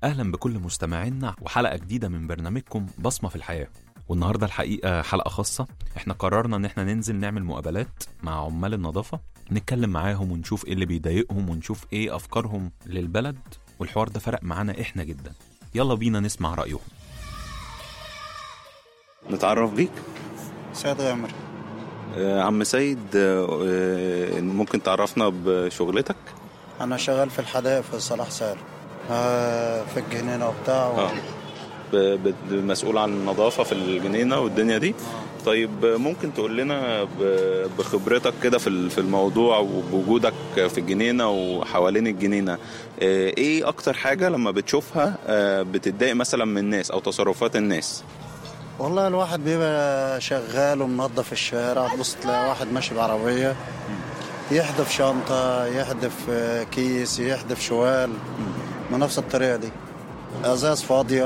أهلا بكل مستمعينا وحلقة جديدة من برنامجكم بصمة في الحياة والنهاردة الحقيقة حلقة خاصة احنا قررنا ان احنا ننزل نعمل مقابلات مع عمال النظافة نتكلم معاهم ونشوف ايه اللي بيضايقهم ونشوف ايه افكارهم للبلد والحوار ده فرق معانا احنا جدا يلا بينا نسمع رأيهم نتعرف بيك سيد غامر آه، عم سيد آه، آه، ممكن تعرفنا بشغلتك انا شغال في الحدائق في صلاح سالم آه في الجنينه وبتاع و... اه ب- ب- مسؤول عن النظافة في الجنينة والدنيا دي طيب آه، ممكن تقول لنا ب- بخبرتك كده في ال- في الموضوع وبوجودك في الجنينة وحوالين الجنينة آه، ايه اكتر حاجة لما بتشوفها آه، بتتضايق مثلا من الناس او تصرفات الناس والله الواحد بيبقى شغال ومنظف الشارع تبص تلاقي واحد ماشي بعربيه يحدف شنطه يحدف آه، كيس يحدف شوال بنفس الطريقه دي ازاز فاضيه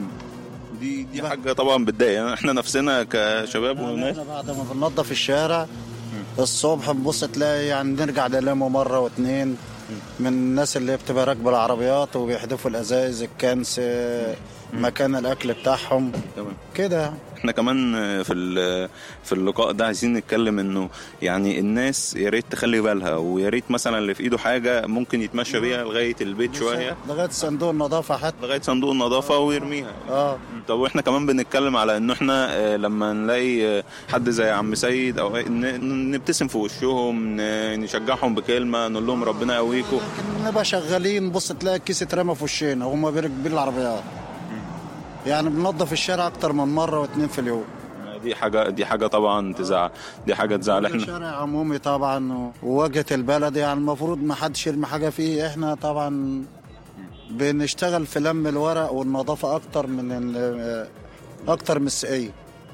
دي دي حاجة طبعا بتضايق يعني احنا نفسنا كشباب وناس احنا بعد ما بننظف الشارع الصبح بنبص تلاقي يعني نرجع نلمه مره واتنين من الناس اللي بتبقى راكبه العربيات وبيحدفوا الازايز الكنس مكان الاكل بتاعهم تمام كده احنا كمان في ال- في اللقاء ده عايزين نتكلم انه يعني الناس يا ريت تخلي بالها ويا ريت مثلا اللي في ايده حاجه ممكن يتمشى بيها لغايه البيت شويه لغايه صندوق النظافه حتى لغايه صندوق النظافه ويرميها اه طب واحنا كمان بنتكلم على انه احنا اه، لما نلاقي اه، حد زي عم سيد او ايه، ن- نبتسم في وشهم ن- نشجعهم بكلمه نقول لهم ربنا يقويكم لكن نبقى شغالين بص تلاقي الكيس اترمى في وشنا وهم بيركبين العربيات يعني بننظف الشارع اكتر من مره واتنين في اليوم دي حاجه دي حاجه طبعا تزعل دي حاجه تزعل احنا شارع عمومي طبعا وواجهه البلد يعني المفروض ما حدش يرمي حاجه فيه احنا طبعا بنشتغل في لم الورق والنظافه اكتر من ال- اكتر من السقيه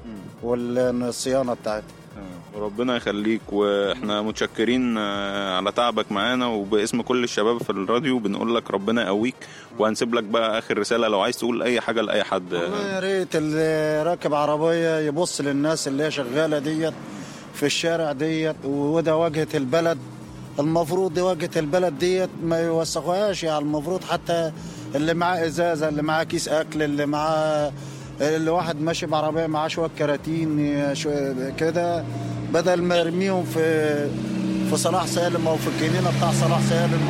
والصيانه بتاعتها ربنا يخليك واحنا متشكرين آه، على تعبك معانا وباسم كل الشباب في الراديو بنقول لك ربنا يقويك وهنسيب لك بقى اخر رساله لو عايز تقول اي حاجه لاي حد والله يا ريت اللي راكب عربيه يبص للناس اللي هي شغاله ديت في الشارع ديت وده واجهه البلد المفروض دي واجهه البلد ديت ما يوسخوهاش يعني المفروض حتى اللي معاه ازازه اللي معاه كيس اكل اللي معاه اللي واحد ماشي بعربيه معاه شويه كراتين شوية كده بدل ما يرميهم في في صلاح سالم او في الجنينه بتاع صلاح سالم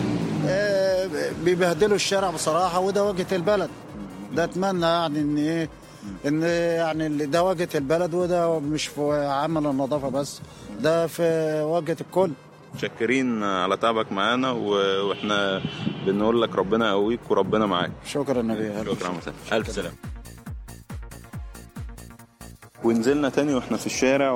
آه، بيبهدلوا الشارع بصراحه وده واجهه البلد ده اتمنى يعني ان ايه ان يعني اللي ده واجهه البلد وده مش في عمل النظافه بس ده في واجهه الكل متشكرين على تعبك معانا و- واحنا بنقول لك ربنا يقويك وربنا معاك شكرا نبي شكرا مثلا الف سلامه ونزلنا تاني واحنا في الشارع